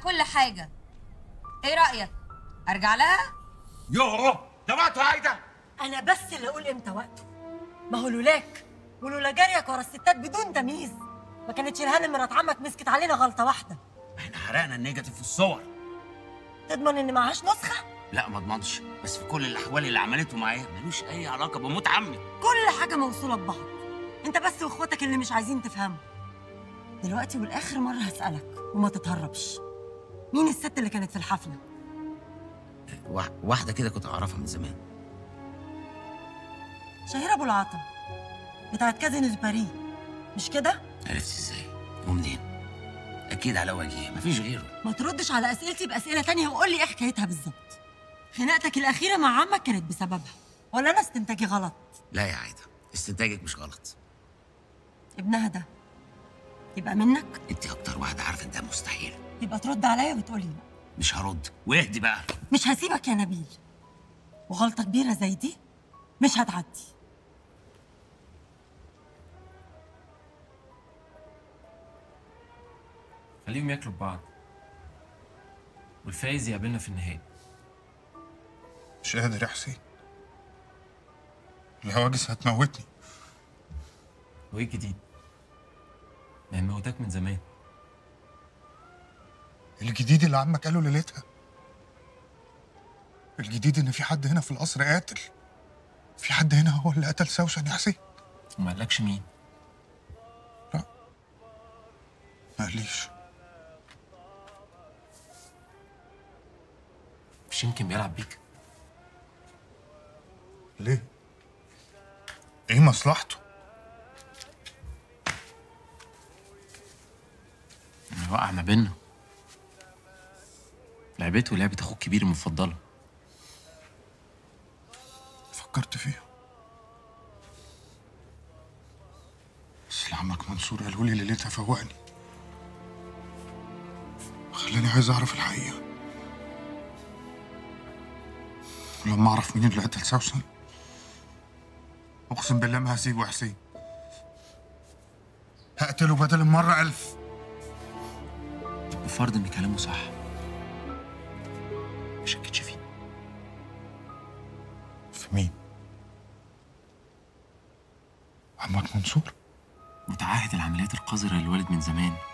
كل حاجه ايه رايك ارجع لها يوه ده وقته عايده انا بس اللي اقول امتى وقته ما هو لولاك ولولا جريك ورا الستات بدون تمييز ما كانتش الهانم مرات عمك مسكت علينا غلطه واحده احنا حرقنا النيجاتيف في الصور تضمن ان معهاش نسخه لا ما اضمنش بس في كل الاحوال اللي عملته معايا ملوش اي علاقه بموت عمي كل حاجه موصوله ببعض انت بس واخواتك اللي مش عايزين تفهموا دلوقتي والاخر مره هسالك وما تتهربش مين الست اللي كانت في الحفله وا- واحده كده كنت اعرفها من زمان شهيره ابو العطا بتاعت كازين الباري مش كده عرفت ازاي ومنين اكيد على وجهي مفيش غيره ما تردش على اسئلتي باسئله تانية وقول لي ايه حكايتها بالظبط خناقتك الاخيره مع عمك كانت بسببها ولا انا استنتاجي غلط لا يا عايده استنتاجك مش غلط ابنها ده يبقى منك انت اكتر واحده عارفه ان ده مستحيل يبقى ترد عليا وتقولي لا مش هرد واهدي بقى مش هسيبك يا نبيل وغلطه كبيره زي دي مش هتعدي خليهم ياكلوا ببعض والفايز يقابلنا في النهائي مش قادر يا حسين الهواجس هتموتني وايه الجديد؟ ما هي موتاك من زمان الجديد اللي عمك قاله ليلتها الجديد ان في حد هنا في القصر قاتل في حد هنا هو اللي قتل سوسن يا حسين وما قالكش مين ما قاليش مش يمكن بيلعب بيك ليه ايه مصلحته وقع ما بيننا لعبته لعبة اخوك الكبير المفضلة فكرت فيها بس اللي عمك منصور قاله لي ليلتها فوقني خلاني عايز اعرف الحقيقه ولما اعرف مين اللي قتل سوسن اقسم بالله ما هسيبه يا حسين هقتله بدل المره ألف بفرض ان كلامه صح ما شكتش فيه في مين عمك منصور متعهد العمليات القذرة للوالد من زمان